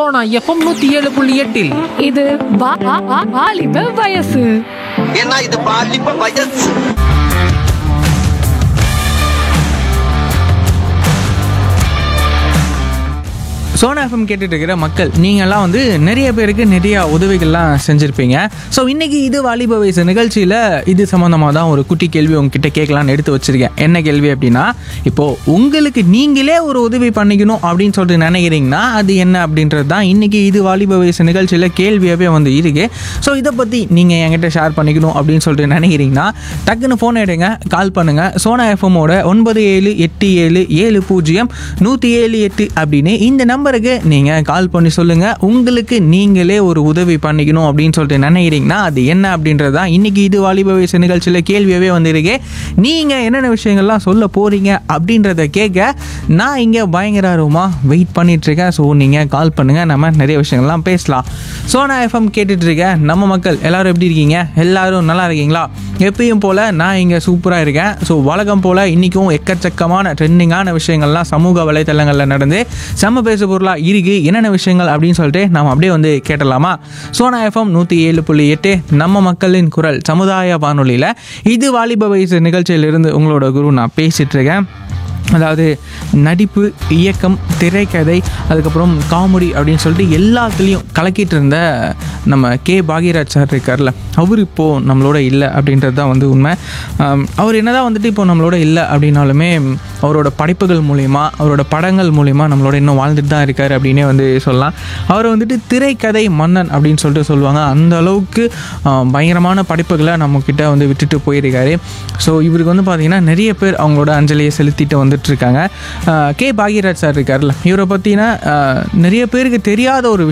Sona FM நூத்தி ஏழு புள்ளி எட்டில் இது வா- வா- வா- வாலிப வயசு ஏன்னா இது பாலிப்ப வயசு சோனா எஃப்எம் கேட்டுட்டு இருக்கிற மக்கள் நீங்கள்லாம் வந்து நிறைய பேருக்கு நிறைய உதவிகள்லாம் செஞ்சுருப்பீங்க ஸோ இன்னைக்கு இது வாலிப வயசு நிகழ்ச்சியில் இது சம்மந்தமாக தான் ஒரு குட்டி கேள்வி உங்ககிட்ட கேட்கலான்னு எடுத்து வச்சிருக்கேன் என்ன கேள்வி அப்படின்னா இப்போது உங்களுக்கு நீங்களே ஒரு உதவி பண்ணிக்கணும் அப்படின்னு சொல்லிட்டு நினைக்கிறீங்கன்னா அது என்ன அப்படின்றது தான் இன்னைக்கு இது வாலிப வயசு நிகழ்ச்சியில் கேள்வியாகவே வந்து இருக்கு ஸோ இதை பற்றி நீங்கள் என்கிட்ட ஷேர் பண்ணிக்கணும் அப்படின்னு சொல்லிட்டு நினைக்கிறீங்கன்னா டக்குன்னு ஃபோன் எடுங்க கால் பண்ணுங்கள் சோனா எஃப்எம்மோட ஒன்பது ஏழு எட்டு ஏழு ஏழு பூஜ்ஜியம் நூற்றி ஏழு எட்டு அப்படின்னு இந்த நம்பருக்கு நீங்கள் கால் பண்ணி சொல்லுங்கள் உங்களுக்கு நீங்களே ஒரு உதவி பண்ணிக்கணும் அப்படின்னு சொல்லிட்டு நினைக்கிறீங்கன்னா அது என்ன அப்படின்றது தான் இன்றைக்கி இது வாலிப வயசு நிகழ்ச்சியில் கேள்வியாகவே வந்திருக்கு நீங்கள் என்னென்ன விஷயங்கள்லாம் சொல்ல போகிறீங்க அப்படின்றத கேட்க நான் இங்கே பயங்கர ஆர்வமாக வெயிட் பண்ணிகிட்ருக்கேன் ஸோ நீங்கள் கால் பண்ணுங்கள் நம்ம நிறைய விஷயங்கள்லாம் பேசலாம் சோனா எஃப்எம் கேட்டுட்ருக்க நம்ம மக்கள் எல்லாரும் எப்படி இருக்கீங்க எல்லாரும் நல்லா இருக்கீங்களா எப்பயும் போல் நான் இங்கே சூப்பராக இருக்கேன் ஸோ வழக்கம் போல் இன்றைக்கும் எக்கச்சக்கமான ட்ரெண்டிங்கான விஷயங்கள்லாம் சமூக வலைத்தளங்களில் நடந்து செம்ம பேசு பொருளாக இருக்குது என்னென்ன விஷயங்கள் அப்படின்னு சொல்லிட்டு நாம் அப்படியே வந்து கேட்டலாமா சோனா எஃப்எம் நூற்றி ஏழு புள்ளி எட்டு நம்ம மக்களின் குரல் சமுதாய வானொலியில் இது வாலிப வயசு நிகழ்ச்சியிலிருந்து உங்களோட குரு நான் பேசிகிட்டு இருக்கேன் அதாவது நடிப்பு இயக்கம் திரைக்கதை அதுக்கப்புறம் காமெடி அப்படின்னு சொல்லிட்டு எல்லாத்துலேயும் கலக்கிட்டு இருந்த நம்ம கே பாக்யராஜ் சார் இருக்கார்ல அவர் இப்போது நம்மளோட இல்லை அப்படின்றது தான் வந்து உண்மை ஆம், அவர் என்னதான் வந்துட்டு இப்போ நம்மளோட இல்லை அப்படின்னாலுமே அவரோட படைப்புகள் மூலிமா அவரோட படங்கள் மூலிமா நம்மளோட இன்னும் வாழ்ந்துட்டு தான் இருக்கார் அப்படின்னே வந்து சொல்லலாம் அவர் வந்துட்டு திரைக்கதை மன்னன் அப்படின்னு சொல்லிட்டு சொல்லுவாங்க அந்த அளவுக்கு ஆ, பயங்கரமான படைப்புகளை நம்மக்கிட்ட வந்து விட்டுட்டு போயிருக்காரு ஸோ இவருக்கு வந்து பார்த்திங்கன்னா நிறைய பேர் அவங்களோட அஞ்சலியை செலுத்திட்டு வந்துட்டு இருக்காங்க ஆ, கே பாக்யராஜ் சார் இருக்கார்ல இவரை பற்றினா நிறைய பேருக்கு தெரியாத ஒரு